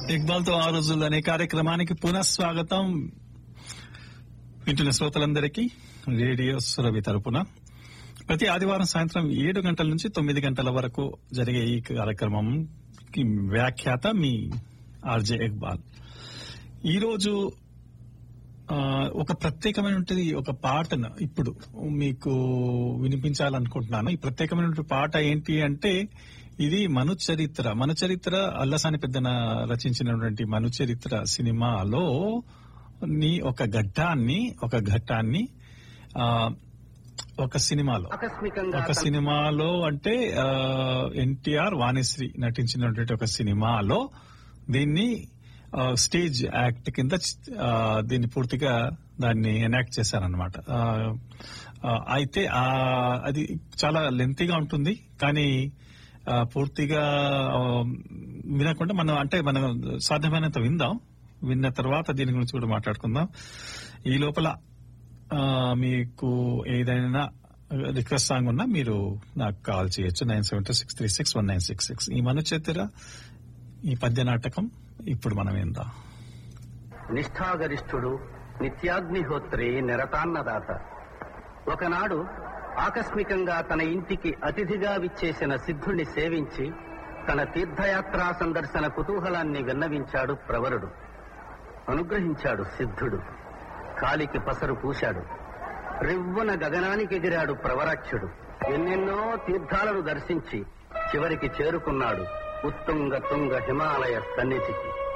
ఇక్బాల్ తో ఆ రోజులు అనే కార్యక్రమానికి పునఃస్వాగతం వింటున్న శ్రోతలందరికీ రేడియో సురభి తరపున ప్రతి ఆదివారం సాయంత్రం ఏడు గంటల నుంచి తొమ్మిది గంటల వరకు జరిగే ఈ కార్యక్రమం వ్యాఖ్యాత మీ ఆర్జే ఇక్బాల్ ఈరోజు ఆ, ఒక ప్రత్యేకమైనటువంటి ఒక పాటను ఇప్పుడు మీకు వినిపించాలనుకుంటున్నాను ఈ ప్రత్యేకమైనటువంటి పాట ఏంటి అంటే ఇది మను చరిత్ర మను చరిత్ర అల్లసాని పెద్దన రచించినటువంటి మను చరిత్ర సినిమాలో ని ఒక ఘట్టాన్ని ఒక ఘట్టాన్ని ఆ, ఒక సినిమాలో ఆకస్మికంగా ఒక సినిమాలో అంటే ఎన్టీఆర్ వాణిశ్రీ నటించినటువంటి ఒక సినిమాలో దీన్ని ఆ, స్టేజ్ యాక్ట్ కింద ఆ, దీన్ని పూర్తిగా దాన్ని ఎనాక్ట్ చేశారనమాట ఆ, ఆ, అయితే ఆ, అది చాలా లెంతీగా ఉంటుంది కానీ ఆ, పూర్తిగా ఆ, వినకుండా మనం అంటే మనం సాధ్యమైనంత విందాం విన్న తర్వాత దీని గురించి కూడా మాట్లాడుకుందాం ఈ లోపల ఆ, మీకు ఏదైనా రిక్వెస్ట్ సాంగ్ ఉన్నా మీరు నాకు కాల్ చేయొచ్చు nine seven two six three six one nine six six ఈ మన చేతిర ఈ పద్య నాటకం ఇప్పుడు మనం ఏందాం నిష్ఠాగరిష్ఠుడు నిత్యాగ్నిహోత్రి నిరతాన్నదాత ఒకనాడు ఆకస్మికంగా తన ఇంటికి అతిథిగా విచ్చేసిన సిద్ధుణ్ణి సేవించి తన తీర్థయాత్రా సందర్శన కుతూహలాన్ని విన్నవించాడు ప్రవరుడు అనుగ్రహించాడు సిద్ధుడు కాలికి పసరు పూశాడు రివ్వున గగనానికి ఎగిరాడు ప్రవరాక్షుడు ఎన్నెన్నో తీర్థాలను దర్శించి చివరికి చేరుకున్నాడు ఉత్తుంగ తుంగ హిమాలయ సన్నిధికి